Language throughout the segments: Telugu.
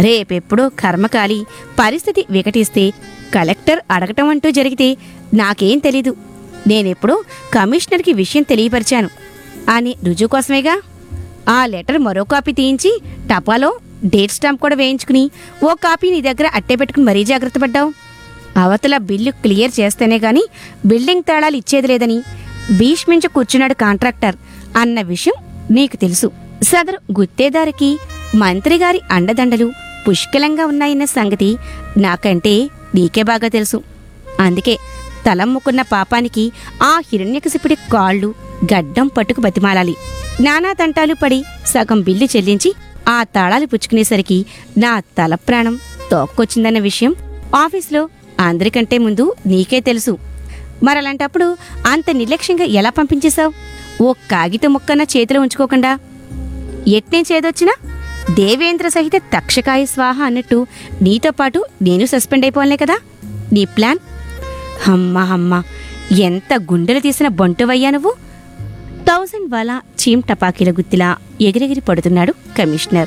రేపెప్పుడో కర్మకాలి పరిస్థితి వికటిస్తే కలెక్టర్ అడగటం అంటూ జరిగితే నాకేం తెలీదు నేనెప్పుడో కమిషనర్కి విషయం తెలియపరిచాను అని రుజువు కోసమేగా ఆ లెటర్ మరో కాపీ తీయించి టపాలో డేట్ స్టాంప్ కూడా వేయించుకుని ఓ కాపీ నీ దగ్గర అట్టే పెట్టుకుని మరీ జాగ్రత్త పడ్డావు అవతల బిల్లు క్లియర్ చేస్తేనే గాని బిల్డింగ్ తాళాలు ఇచ్చేది లేదని భీష్మించి కూర్చున్నాడు కాంట్రాక్టర్ అన్న విషయం నీకు తెలుసు సదరు గుత్తేదారికి మంత్రిగారి అండదండలు పుష్కలంగా ఉన్నాయన్న సంగతి నాకంటే నీకే బాగా తెలుసు అందుకే తలమ్ముకున్న పాపానికి ఆ హిరణ్యకశిపుడి కాళ్ళు గడ్డం పట్టుకు బతిమాలాలి నానా తంటాలు పడి సగం బిల్లు చెల్లించి ఆ తాళాలు పుచ్చుకునేసరికి నా తల ప్రాణం తోక్కొచ్చిందన్న విషయం ఆఫీస్లో అందరికంటే ముందు నీకే తెలుసు మరలాంటప్పుడు అంత నిర్లక్ష్యంగా ఎలా పంపించేశావు ఓ కాగితం ముక్కన చేతిలో ఉంచుకోకుండా ఎట్నే చేదొచ్చినా దేవేంద్ర సహిత తక్షకాయ స్వాహ అన్నట్టు నీతో పాటు నేను సస్పెండ్ అయిపోవాలనే కదా నీ ప్లాన్ హమ్మ హమ్మ ఎంత గుండెలు తీసిన బంటువయ్యా నువ్వు థౌజండ్ వాల చీమ్ టపాకీల గుత్తిలా ఎగిరెగిరి పడుతున్నాడు కమిషనర్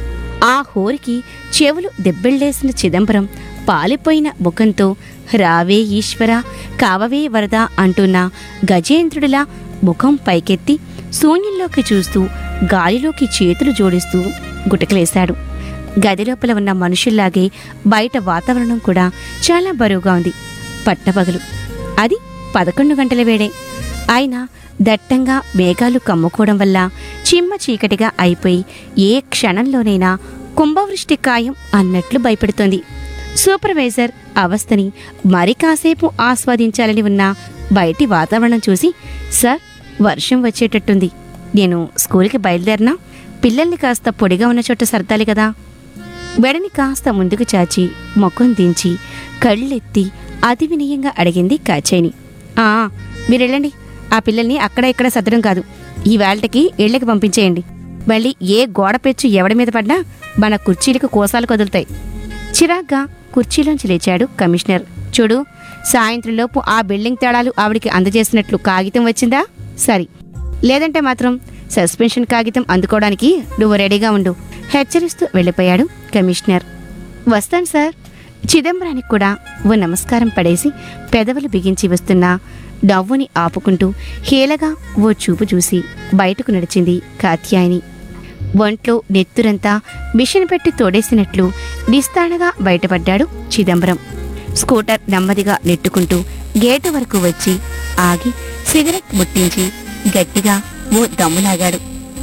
ఆ హోరికి చెవులు దెబ్బెళ్ళేసిన చిదంబరం పాలిపోయిన ముఖంతో రావే ఈశ్వర కావవే వరద అంటున్న గజేంద్రుడిలా ముఖం పైకెత్తి శూన్యంలోకి చూస్తూ గాలిలోకి చేతులు జోడిస్తూ గుటకలేశాడు గది లోపల ఉన్న మనుషుల్లాగే బయట వాతావరణం కూడా చాలా బరువుగా ఉంది పట్టపగలు అది పదకొండు గంటల వేడే అయినా దట్టంగా మేఘాలు కమ్ముకోవడం వల్ల చిమ్మ చీకటిగా అయిపోయి ఏ క్షణంలోనైనా కుంభవృష్టి ఖాయం అన్నట్లు భయపెడుతోంది సూపర్వైజర్ అవస్థని మరి కాసేపు ఆస్వాదించాలని ఉన్న బయటి వాతావరణం చూసి సార్ వర్షం వచ్చేటట్టుంది నేను స్కూల్కి బయలుదేరినా పిల్లల్ని కాస్త పొడిగా ఉన్న చోట సర్దాలి కదా వెడని కాస్త ముందుకు చాచి ముఖం దించి కళ్ళెత్తి అతి వినయంగా అడిగింది కాచేని ఆ మీరెళ్ళండి ఆ పిల్లల్ని అక్కడ ఇక్కడ సర్దడం కాదు ఈ వేళకి ఇళ్ళకి పంపించేయండి మళ్ళీ ఏ గోడ పెచ్చు ఎవడి మీద పడ్డా మన కుర్చీలకు కోసాలు కదులుతాయి చిరాగ్గా కుర్చీలోంచి లేచాడు కమిషనర్ చూడు సాయంత్రంలోపు ఆ బిల్డింగ్ తేడాలు ఆవిడికి అందజేసినట్లు కాగితం వచ్చిందా సరి లేదంటే మాత్రం సస్పెన్షన్ కాగితం అందుకోవడానికి నువ్వు రెడీగా ఉండు హెచ్చరిస్తూ వెళ్ళిపోయాడు కమిషనర్ వస్తాను సార్ చిదంబరానికి కూడా ఓ నమస్కారం పడేసి పెదవులు బిగించి వస్తున్న నవ్వుని ఆపుకుంటూ హేళగా ఓ చూపు చూసి బయటకు నడిచింది కాత్యాయని ఒంట్లో నెత్తురంతా మిషన్ పెట్టి తోడేసినట్లు నిస్తానగా బయటపడ్డాడు చిదంబరం స్కూటర్ నెమ్మదిగా నెట్టుకుంటూ గేటు వరకు వచ్చి ఆగి సిగరెట్ ముట్టించి గట్టిగా ఓ దమ్ములాగాడు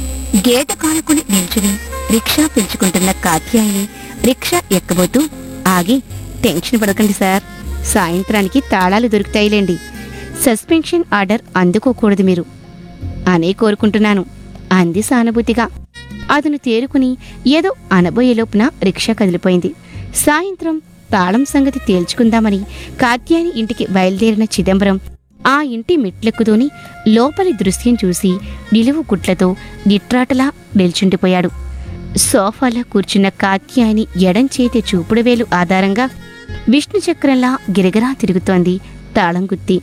గేటు కానుకుని నిల్చుని రిక్షా పిలుచుకుంటున్న కాత్యాయిని రిక్షా ఎక్కబోతూ ఆగి టెన్షన్ పడకండి సార్ సాయంత్రానికి తాళాలు దొరుకుతాయిలేండి సస్పెన్షన్ ఆర్డర్ అందుకోకూడదు మీరు అనే కోరుకుంటున్నాను అంది సానుభూతిగా అతను తేరుకుని ఏదో అనబోయే లోపున రిక్షా కదిలిపోయింది సాయంత్రం తాళం సంగతి తేల్చుకుందామని కాత్యాయని ఇంటికి బయలుదేరిన చిదంబరం ఆ ఇంటి మెట్లెక్కుతూని లోపలి దృశ్యం చూసి నిలువు గుట్లతో నిట్రాటలా నిల్చుండిపోయాడు సోఫాలో కూర్చున్న కాత్యాయని ఎడం చేతి చూపుడు వేలు ఆధారంగా విష్ణు చక్రంలా గిరగిరా తిరుగుతోంది తాళం గుత్తి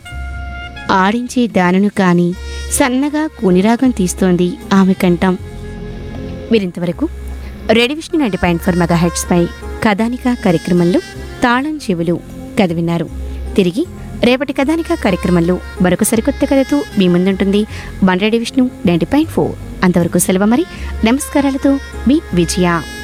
ఆడించే దానును కాని సన్నగా కూనిరాగం తీస్తోంది ఆమె కంఠం మీరింతవరకు radio Vishnu ninety point four mega hertz పై కథానిక కార్యక్రమంలో తాళం చెవులు కథ విన్నారు తిరిగి రేపటి కథానిక కార్యక్రమంలో మరొక సరికొత్త కథతో మీ ముందుంటుంది మన radio Vishnu ninety point four అంతవరకు సెలవు మరి నమస్కారాలతో మీ విజయ